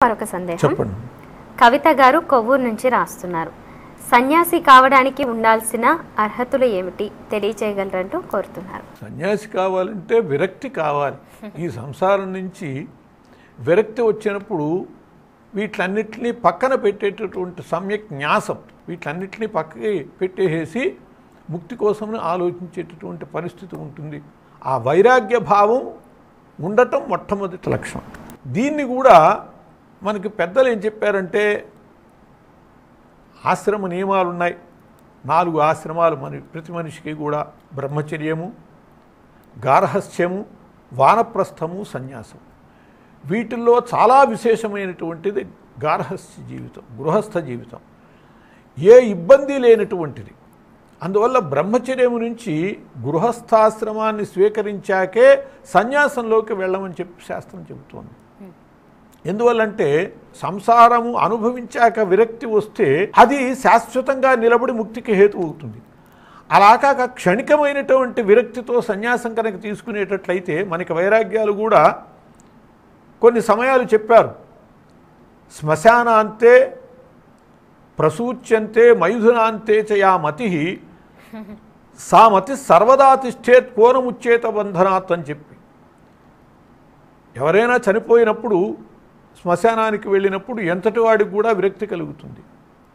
మరొక సందేహం చెప్పండి కవిత గారు కొవ్వూరు నుంచి రాస్తున్నారు సన్యాసి కావడానికి ఉండాల్సిన అర్హతలు ఏమిటి తెలియచేయగలరంటూ కోరుతున్నారు సన్యాసి కావాలంటే విరక్తి కావాలి ఈ సంసారం నుంచి విరక్తి వచ్చినప్పుడు వీటిలన్నిటినీ పక్కన పెట్టేటటువంటి సమ్యక్ న్యాసం వీటిలన్నిటినీ పక్కకి పెట్టేసేసి ముక్తి కోసం ఆలోచించేటటువంటి పరిస్థితి ఉంటుంది ఆ వైరాగ్య భావం ఉండటం మొట్టమొదటి లక్ష్యం దీన్ని కూడా మనకి పెద్దలు ఏం చెప్పారంటే ఆశ్రమ నియమాలు ఉన్నాయి నాలుగు ఆశ్రమాలు మన ప్రతి మనిషికి కూడా బ్రహ్మచర్యము గార్హస్థ్యము వానప్రస్థము సన్యాసం వీటిల్లో చాలా విశేషమైనటువంటిది గార్హస్థ్య జీవితం గృహస్థ జీవితం ఏ ఇబ్బంది లేనటువంటిది అందువల్ల బ్రహ్మచర్యము నుంచి గృహస్థాశ్రమాన్ని స్వీకరించాకే సన్యాసంలోకి వెళ్ళమని చెప్పి శాస్త్రం చెబుతోంది ఎందువల్లంటే సంసారము అనుభవించాక విరక్తి వస్తే అది శాశ్వతంగా నిలబడి ముక్తికి హేతు అవుతుంది అలా కాక క్షణికమైనటువంటి విరక్తితో సన్యాసం కనుక తీసుకునేటట్లయితే మనకి వైరాగ్యాలు కూడా కొన్ని సమయాలు చెప్పారు శ్మశానాంతే ప్రసూచ్యంతే మైథునాంతే చ యా మతి సా మతి సర్వదా తిష్టేత్ పూర్ణముచ్చేత బంధనాత్ అని చెప్పి ఎవరైనా చనిపోయినప్పుడు శ్మశానానికి వెళ్ళినప్పుడు ఎంతటి వాడికి కూడా విరక్తి కలుగుతుంది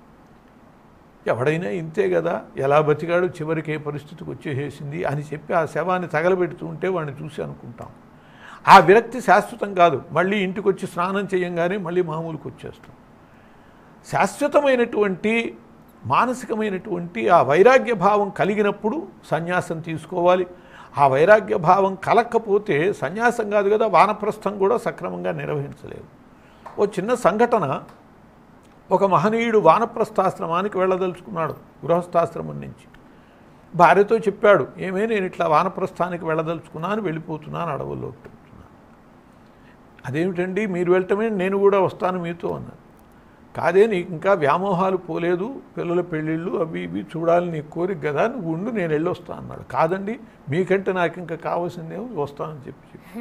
ఎవడైనా ఇంతే కదా ఎలా బతికాడు చివరికి ఏ పరిస్థితికి వచ్చేసేసింది అని చెప్పి ఆ శవాన్ని తగలబెడుతూ ఉంటే వాడిని చూసి అనుకుంటాం ఆ విరక్తి శాశ్వతం కాదు మళ్ళీ ఇంటికి వచ్చి స్నానం చేయంగానే మళ్ళీ మామూలుకి వచ్చేస్తాం శాశ్వతమైనటువంటి మానసికమైనటువంటి ఆ వైరాగ్య భావం కలిగినప్పుడు సన్యాసం తీసుకోవాలి ఆ వైరాగ్య భావం కలక్కపోతే సన్యాసం కాదు కదా వానప్రస్థం కూడా సక్రమంగా నిర్వహించలేవు ఓ చిన్న సంఘటన ఒక మహనీయుడు వానప్రస్థాశ్రమానికి వెళ్ళదలుచుకున్నాడు గృహస్థాశ్రమం నుంచి భార్యతో చెప్పాడు ఏమే నేను ఇట్లా వానప్రస్థానికి వెళ్ళదలుచుకున్నాను వెళ్ళిపోతున్నాను అడవుల్లోకి వెళ్తున్నాను అదేమిటండి మీరు వెళ్ళటమే నేను కూడా వస్తాను మీతో అన్నాను కాదే నీకు ఇంకా వ్యామోహాలు పోలేదు పిల్లల పెళ్ళిళ్ళు అవి ఇవి చూడాలని నీకు కోరిక కదా నువ్వు ఉండు నేను వెళ్ళొస్తా అన్నాడు కాదండి మీకంటే నాకు ఇంకా కావాల్సిందేమో వస్తానని చెప్పి చెప్పి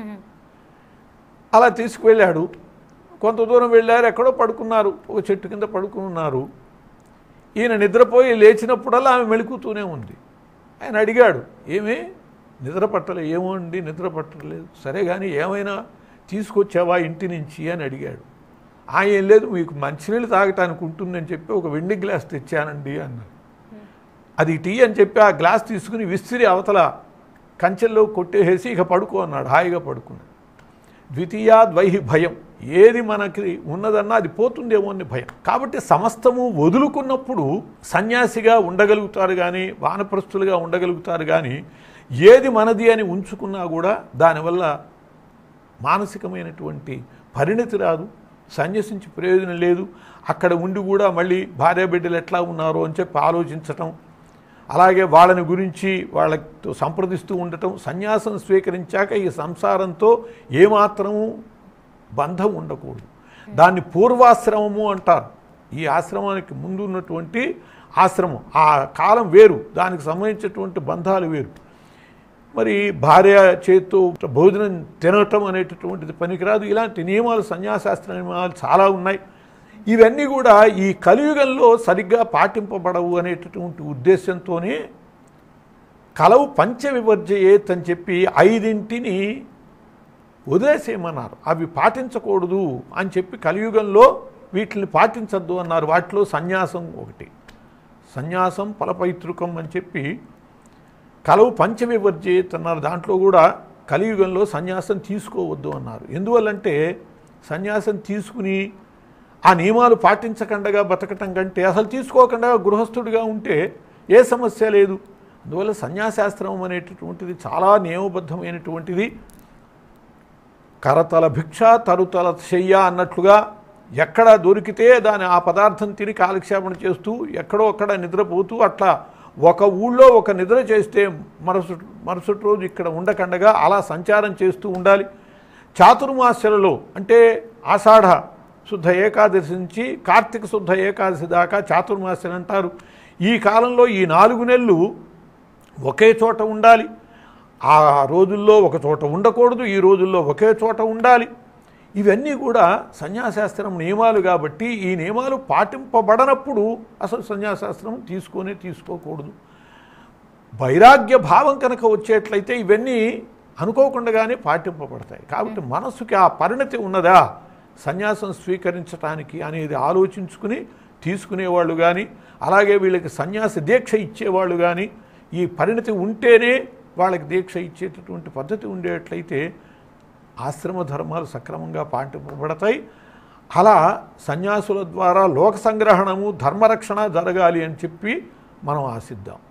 అలా తీసుకువెళ్ళాడు కొంత దూరం వెళ్ళారు ఎక్కడో పడుకున్నారు ఒక చెట్టు కింద పడుకుని ఉన్నారు ఈయన నిద్రపోయి లేచినప్పుడల్లా ఆమె మెలుకుతూనే ఉంది ఆయన అడిగాడు ఏమే నిద్ర పట్టలే ఏమో అండి నిద్ర పట్టలేదు సరే కానీ ఏమైనా తీసుకొచ్చావా ఇంటి నుంచి అని అడిగాడు ఆ ఏం లేదు మీకు మంచినీళ్ళు తాగటానికి ఉంటుందని చెప్పి ఒక వెండి గ్లాస్ తెచ్చానండి అన్నాడు అది టీ అని చెప్పి ఆ గ్లాస్ తీసుకుని విసిరి అవతల కంచెల్లో కొట్టేసేసి ఇక పడుకో అన్నాడు హాయిగా పడుకున్నాడు ద్వితీయాద్వైహి భయం ఏది మనకి ఉన్నదన్నా అది పోతుందేమో అని భయం కాబట్టి సమస్తము వదులుకున్నప్పుడు సన్యాసిగా ఉండగలుగుతారు కానీ వానప్రస్తులుగా ఉండగలుగుతారు కానీ ఏది మనది అని ఉంచుకున్నా కూడా దానివల్ల మానసికమైనటువంటి పరిణతి రాదు సన్యసించి ప్రయోజనం లేదు అక్కడ ఉండి కూడా మళ్ళీ భార్య బిడ్డలు ఎట్లా ఉన్నారో అని చెప్పి ఆలోచించటం అలాగే వాళ్ళని గురించి వాళ్ళతో సంప్రదిస్తూ ఉండటం సన్యాసం స్వీకరించాక ఈ సంసారంతో ఏమాత్రము బంధం ఉండకూడదు దాన్ని పూర్వాశ్రమము అంటారు ఈ ఆశ్రమానికి ముందు ఉన్నటువంటి ఆశ్రమం ఆ కాలం వేరు దానికి సంబంధించినటువంటి బంధాలు వేరు మరి భార్య చేత్తో భోజనం తినటం అనేటటువంటిది పనికిరాదు ఇలాంటి నియమాలు సన్యాసాస్త్ర నియమాలు చాలా ఉన్నాయి ఇవన్నీ కూడా ఈ కలియుగంలో సరిగ్గా పాటింపబడవు అనేటటువంటి ఉద్దేశంతోనే కలవు పంచ వివర్జయేత్ అని చెప్పి ఐదింటిని వదిలేసేయమన్నారు అవి పాటించకూడదు అని చెప్పి కలియుగంలో వీటిని పాటించద్దు అన్నారు వాటిలో సన్యాసం ఒకటి సన్యాసం ఫలపైతృకం అని చెప్పి కలవు పంచవివర్జేత్ అన్నారు దాంట్లో కూడా కలియుగంలో సన్యాసం తీసుకోవద్దు అన్నారు ఎందువల్లంటే సన్యాసం తీసుకుని ఆ నియమాలు పాటించకుండా బతకటం కంటే అసలు తీసుకోకుండా గృహస్థుడిగా ఉంటే ఏ సమస్య లేదు అందువల్ల సన్యాసాశ్రమం అనేటటువంటిది చాలా నియమబద్ధమైనటువంటిది కరతల భిక్ష తరుతల శయ్య అన్నట్లుగా ఎక్కడ దొరికితే దాని ఆ పదార్థం తిని కాలక్షేపణ చేస్తూ ఎక్కడో అక్కడ నిద్రపోతూ అట్లా ఒక ఊళ్ళో ఒక నిద్ర చేస్తే మరుసటి మరుసటి రోజు ఇక్కడ ఉండకండగా అలా సంచారం చేస్తూ ఉండాలి చాతుర్మాస్యలలో అంటే ఆషాఢ శుద్ధ ఏకాదశి నుంచి కార్తీక శుద్ధ ఏకాదశి దాకా చాతుర్మాస్యలు అంటారు ఈ కాలంలో ఈ నాలుగు నెలలు ఒకే చోట ఉండాలి ఆ రోజుల్లో ఒక చోట ఉండకూడదు ఈ రోజుల్లో ఒకే చోట ఉండాలి ఇవన్నీ కూడా సన్యాసాస్త్రం నియమాలు కాబట్టి ఈ నియమాలు పాటింపబడనప్పుడు అసలు సన్యాసాస్త్రం తీసుకొనే తీసుకోకూడదు వైరాగ్య భావం కనుక వచ్చేట్లయితే ఇవన్నీ అనుకోకుండానే పాటింపబడతాయి కాబట్టి మనస్సుకి ఆ పరిణతి ఉన్నదా సన్యాసం స్వీకరించటానికి అనేది ఆలోచించుకుని తీసుకునేవాళ్ళు కానీ అలాగే వీళ్ళకి సన్యాస దీక్ష ఇచ్చేవాళ్ళు కానీ ఈ పరిణతి ఉంటేనే వాళ్ళకి దీక్ష ఇచ్చేటటువంటి పద్ధతి ఉండేట్లయితే ఆశ్రమ ధర్మాలు సక్రమంగా పాటింపబడతాయి అలా సన్యాసుల ద్వారా లోక సంగ్రహణము ధర్మరక్షణ జరగాలి అని చెప్పి మనం ఆశిద్దాం